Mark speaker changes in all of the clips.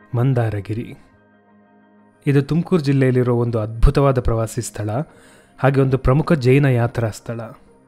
Speaker 1: ಮಂದಾರಗಿರಿ ಇದು ತುಮಕೂರು ಜಿಲ್ಲೆಯಲ್ಲಿರೋ ಒಂದು ಅದ್ಭುತವಾದ ಪ್ರವಾಸಿ ಸ್ಥಳ ಹಾಗೆ ಒಂದು ಪ್ರಮುಖ ಜೈನ ಯಾತ್ರಾ ಸ್ಥಳ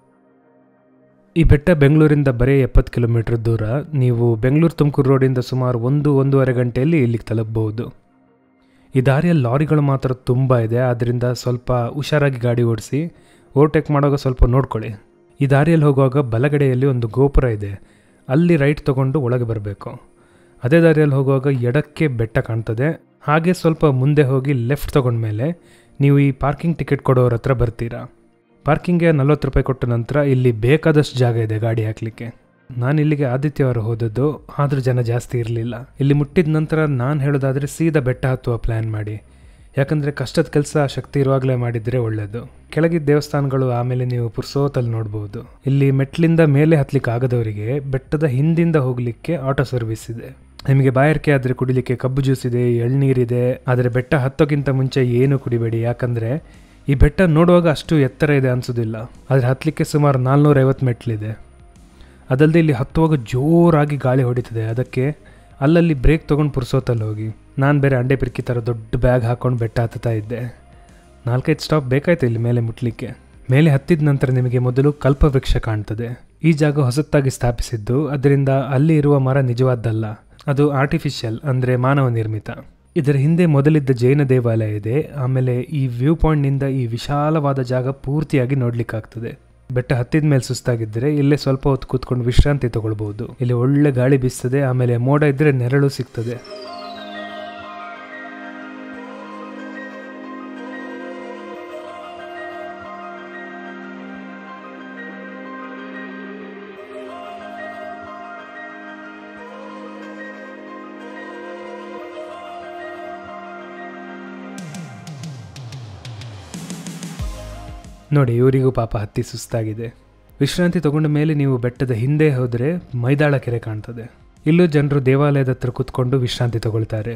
Speaker 1: ಈ ಬೆಟ್ಟ ಬೆಂಗಳೂರಿಂದ ಬರೀ ಎಪ್ಪತ್ತು ಕಿಲೋಮೀಟರ್ ದೂರ ನೀವು ಬೆಂಗಳೂರು ತುಮಕೂರು ರೋಡಿಂದ ಸುಮಾರು ಒಂದು ಒಂದೂವರೆ ಗಂಟೆಯಲ್ಲಿ ಇಲ್ಲಿಗೆ ತಲುಪಬಹುದು ಈ ದಾರಿಯಲ್ಲಿ ಲಾರಿಗಳು ಮಾತ್ರ ತುಂಬ ಇದೆ ಆದ್ದರಿಂದ ಸ್ವಲ್ಪ ಹುಷಾರಾಗಿ ಗಾಡಿ ಓಡಿಸಿ ಓವರ್ಟೇಕ್ ಮಾಡುವಾಗ ಸ್ವಲ್ಪ ನೋಡ್ಕೊಳ್ಳಿ ಈ ದಾರಿಯಲ್ಲಿ ಹೋಗುವಾಗ ಬಲಗಡೆಯಲ್ಲಿ ಒಂದು ಗೋಪುರ ಇದೆ ಅಲ್ಲಿ ರೈಟ್ ತಗೊಂಡು ಒಳಗೆ ಬರಬೇಕು ಅದೇ ದಾರಿಯಲ್ಲಿ ಹೋಗುವಾಗ ಎಡಕ್ಕೆ ಬೆಟ್ಟ ಕಾಣ್ತದೆ ಹಾಗೆ ಸ್ವಲ್ಪ ಮುಂದೆ ಹೋಗಿ ಲೆಫ್ಟ್ ತಗೊಂಡ್ಮೇಲೆ ನೀವು ಈ ಪಾರ್ಕಿಂಗ್ ಟಿಕೆಟ್ ಕೊಡೋರ ಹತ್ರ ಬರ್ತೀರಾ ಪಾರ್ಕಿಂಗ್ಗೆ ನಲ್ವತ್ತು ರೂಪಾಯಿ ಕೊಟ್ಟ ನಂತರ ಇಲ್ಲಿ ಬೇಕಾದಷ್ಟು ಜಾಗ ಇದೆ ಗಾಡಿ ಹಾಕಲಿಕ್ಕೆ ನಾನು ಇಲ್ಲಿಗೆ ಆದಿತ್ಯವಾರ ಹೋದದ್ದು ಆದರೂ ಜನ ಜಾಸ್ತಿ ಇರಲಿಲ್ಲ ಇಲ್ಲಿ ಮುಟ್ಟಿದ ನಂತರ ನಾನು ಹೇಳೋದಾದರೆ ಸೀದಾ ಬೆಟ್ಟ ಹತ್ತುವ ಪ್ಲ್ಯಾನ್ ಮಾಡಿ ಯಾಕಂದರೆ ಕಷ್ಟದ ಕೆಲಸ ಶಕ್ತಿ ಇರುವಾಗಲೇ ಮಾಡಿದರೆ ಒಳ್ಳೆಯದು ಕೆಳಗಿದ್ದ ದೇವಸ್ಥಾನಗಳು ಆಮೇಲೆ ನೀವು ಪುರ್ಸೋತಲ್ಲಿ ನೋಡ್ಬೋದು ಇಲ್ಲಿ ಮೆಟ್ಲಿಂದ ಮೇಲೆ ಹತ್ಲಿಕ್ಕೆ ಆಗದವರಿಗೆ ಬೆಟ್ಟದ ಹಿಂದಿಂದ ಹೋಗಲಿಕ್ಕೆ ಆಟೋ ಸರ್ವಿಸ್ ಇದೆ ನಿಮಗೆ ಬಾಯಾರಿಕೆ ಆದರೆ ಕುಡಿಲಿಕ್ಕೆ ಕಬ್ಬು ಜ್ಯೂಸ್ ಇದೆ ಎಳ್ನೀರಿದೆ ಆದರೆ ಬೆಟ್ಟ ಹತ್ತೋಕ್ಕಿಂತ ಮುಂಚೆ ಏನು ಕುಡಿಬೇಡಿ ಯಾಕಂದರೆ ಈ ಬೆಟ್ಟ ನೋಡುವಾಗ ಅಷ್ಟು ಎತ್ತರ ಇದೆ ಅನಿಸೋದಿಲ್ಲ ಆದರೆ ಹತ್ತಲಿಕ್ಕೆ ಸುಮಾರು ನಾಲ್ನೂರೈವತ್ತು ಮೆಟ್ಲಿದೆ ಅದಲ್ಲದೆ ಇಲ್ಲಿ ಹತ್ತುವಾಗ ಜೋರಾಗಿ ಗಾಳಿ ಹೊಡಿತದೆ ಅದಕ್ಕೆ ಅಲ್ಲಲ್ಲಿ ಬ್ರೇಕ್ ತೊಗೊಂಡು ಪುರ್ಸೋತಲ್ಲಿ ಹೋಗಿ ನಾನು ಬೇರೆ ಅಂಡೆ ಪಿರ್ಕಿ ಥರ ದೊಡ್ಡ ಬ್ಯಾಗ್ ಹಾಕ್ಕೊಂಡು ಬೆಟ್ಟ ಹತ್ತುತ್ತಾ ಇದ್ದೆ ನಾಲ್ಕೈದು ಸ್ಟಾಪ್ ಬೇಕಾಯ್ತು ಇಲ್ಲಿ ಮೇಲೆ ಮುಟ್ಲಿಕ್ಕೆ ಮೇಲೆ ಹತ್ತಿದ ನಂತರ ನಿಮಗೆ ಮೊದಲು ಕಲ್ಪವೃಕ್ಷ ಕಾಣ್ತದೆ ಈ ಜಾಗ ಹೊಸತಾಗಿ ಸ್ಥಾಪಿಸಿದ್ದು ಅದರಿಂದ ಅಲ್ಲಿ ಇರುವ ಮರ ನಿಜವಾದ್ದಲ್ಲ ಅದು ಆರ್ಟಿಫಿಷಿಯಲ್ ಅಂದರೆ ಮಾನವ ನಿರ್ಮಿತ ಇದರ ಹಿಂದೆ ಮೊದಲಿದ್ದ ಜೈನ ದೇವಾಲಯ ಇದೆ ಆಮೇಲೆ ಈ ವ್ಯೂ ಪಾಯಿಂಟ್ನಿಂದ ಈ ವಿಶಾಲವಾದ ಜಾಗ ಪೂರ್ತಿಯಾಗಿ ನೋಡ್ಲಿಕ್ಕಾಗ್ತದೆ ಬೆಟ್ಟ ಹತ್ತಿದ ಮೇಲೆ ಸುಸ್ತಾಗಿದ್ದರೆ ಇಲ್ಲೇ ಸ್ವಲ್ಪ ಹೊತ್ತು ಕೂತ್ಕೊಂಡು ವಿಶ್ರಾಂತಿ ತಗೊಳ್ಬಹುದು ಇಲ್ಲಿ ಒಳ್ಳೆ ಗಾಳಿ ಬೀಸ್ತದೆ ಆಮೇಲೆ ಮೋಡ ಇದ್ರೆ ನೆರಳು ಸಿಗ್ತದೆ ನೋಡಿ ಇವರಿಗೂ ಪಾಪ ಹತ್ತಿ ಸುಸ್ತಾಗಿದೆ ವಿಶ್ರಾಂತಿ ತಗೊಂಡ ಮೇಲೆ ನೀವು ಬೆಟ್ಟದ ಹಿಂದೆ ಹೋದರೆ ಮೈದಾಳ ಕೆರೆ ಕಾಣ್ತದೆ ಇಲ್ಲೂ ಜನರು ದೇವಾಲಯದ ಹತ್ರ ಕೂತ್ಕೊಂಡು ವಿಶ್ರಾಂತಿ ತಗೊಳ್ತಾರೆ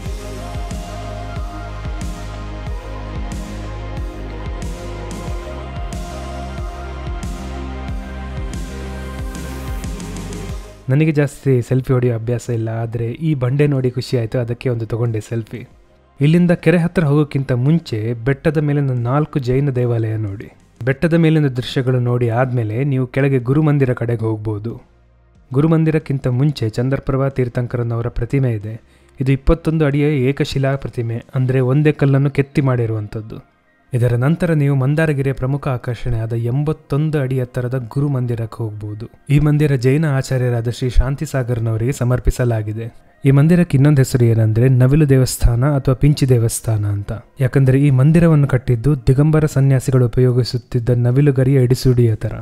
Speaker 1: ನನಗೆ ಜಾಸ್ತಿ ಸೆಲ್ಫಿ ಹೊಡೆಯೋ ಅಭ್ಯಾಸ ಇಲ್ಲ ಆದರೆ ಈ ಬಂಡೆ ನೋಡಿ ಖುಷಿ ಆಯಿತು ಅದಕ್ಕೆ ಒಂದು ತಗೊಂಡೆ ಸೆಲ್ಫಿ ಇಲ್ಲಿಂದ ಕೆರೆ ಹತ್ರ ಹೋಗೋಕ್ಕಿಂತ ಮುಂಚೆ ಬೆಟ್ಟದ ಮೇಲಿನ ನಾಲ್ಕು ಜೈನ ದೇವಾಲಯ ನೋಡಿ ಬೆಟ್ಟದ ಮೇಲಿನ ದೃಶ್ಯಗಳು ನೋಡಿ ಆದಮೇಲೆ ನೀವು ಕೆಳಗೆ ಗುರುಮಂದಿರ ಕಡೆಗೆ ಹೋಗ್ಬೋದು ಗುರುಮಂದಿರಕ್ಕಿಂತ ಮುಂಚೆ ಚಂದ್ರಪ್ರಭಾ ತೀರ್ಥಂಕರನವರ ಪ್ರತಿಮೆ ಇದೆ ಇದು ಇಪ್ಪತ್ತೊಂದು ಅಡಿಯ ಏಕಶಿಲಾ ಪ್ರತಿಮೆ ಅಂದರೆ ಒಂದೇ ಕಲ್ಲನ್ನು ಕೆತ್ತಿ ಮಾಡಿರುವಂಥದ್ದು ಇದರ ನಂತರ ನೀವು ಮಂದಾರಗಿರಿಯ ಪ್ರಮುಖ ಆಕರ್ಷಣೆ ಆದ ಎಂಬತ್ತೊಂದು ಅಡಿ ಎತ್ತರದ ಗುರು ಮಂದಿರಕ್ಕೆ ಹೋಗ್ಬೋದು ಈ ಮಂದಿರ ಜೈನ ಆಚಾರ್ಯರಾದ ಶ್ರೀ ಶಾಂತಿಸಾಗರ್ನವರಿಗೆ ಸಮರ್ಪಿಸಲಾಗಿದೆ ಈ ಮಂದಿರಕ್ಕೆ ಇನ್ನೊಂದು ಹೆಸರು ಏನಂದ್ರೆ ನವಿಲು ದೇವಸ್ಥಾನ ಅಥವಾ ಪಿಂಚಿ ದೇವಸ್ಥಾನ ಅಂತ ಯಾಕಂದ್ರೆ ಈ ಮಂದಿರವನ್ನು ಕಟ್ಟಿದ್ದು ದಿಗಂಬರ ಸನ್ಯಾಸಿಗಳು ಉಪಯೋಗಿಸುತ್ತಿದ್ದ ನವಿಲುಗರಿಯ ಇಡಿಸುಡಿಯ ತರ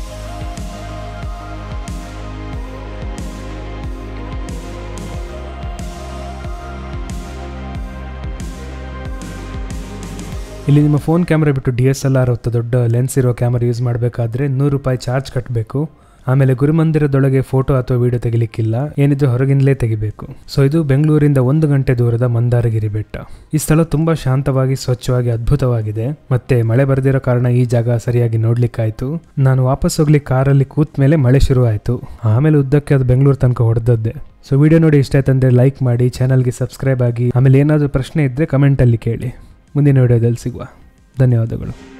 Speaker 1: ಇಲ್ಲಿ ನಿಮ್ಮ ಫೋನ್ ಕ್ಯಾಮ್ರಾ ಬಿಟ್ಟು ಡಿ ಎಸ್ ಎಲ್ ಆರ್ ಹೊತ್ತ ದೊಡ್ಡ ಲೆನ್ಸ್ ಇರೋ ಕ್ಯಾಮ್ರಾ ಯೂಸ್ ಮಾಡಬೇಕಾದ್ರೆ ನೂರು ರೂಪಾಯಿ ಚಾರ್ಜ್ ಕಟ್ಟಬೇಕು ಆಮೇಲೆ ಗುರುಮಂದಿರದೊಳಗೆ ಫೋಟೋ ಅಥವಾ ವಿಡಿಯೋ ತೆಗಿಲಿಕ್ಕಿಲ್ಲ ಏನಿದ್ರು ಹೊರಗಿಂದಲೇ ತೆಗಿಬೇಕು ಸೊ ಇದು ಬೆಂಗಳೂರಿಂದ ಒಂದು ಗಂಟೆ ದೂರದ ಮಂದಾರಗಿರಿ ಬೆಟ್ಟ ಈ ಸ್ಥಳ ತುಂಬಾ ಶಾಂತವಾಗಿ ಸ್ವಚ್ಛವಾಗಿ ಅದ್ಭುತವಾಗಿದೆ ಮತ್ತೆ ಮಳೆ ಬರೆದಿರೋ ಕಾರಣ ಈ ಜಾಗ ಸರಿಯಾಗಿ ನೋಡ್ಲಿಕ್ಕಾಯ್ತು ನಾನು ವಾಪಸ್ ಹೋಗ್ಲಿಕ್ಕೆ ಕಾರಲ್ಲಿ ಕೂತ್ ಮೇಲೆ ಮಳೆ ಶುರು ಆಯ್ತು ಆಮೇಲೆ ಉದ್ದಕ್ಕೆ ಅದು ಬೆಂಗಳೂರು ತನಕ ಹೊಡೆದದ್ದೆ ಸೊ ವಿಡಿಯೋ ನೋಡಿ ಇಷ್ಟ ಆಯ್ತಂದ್ರೆ ಲೈಕ್ ಮಾಡಿ ಚಾನಲ್ಗೆ ಸಬ್ಸ್ಕ್ರೈಬ್ ಆಗಿ ಆಮೇಲೆ ಏನಾದರೂ ಪ್ರಶ್ನೆ ಇದ್ದರೆ ಕಮೆಂಟಲ್ಲಿ ಕೇಳಿ ಮುಂದಿನ ವಿಡಿಯೋದಲ್ಲಿ ಸಿಗುವ ಧನ್ಯವಾದಗಳು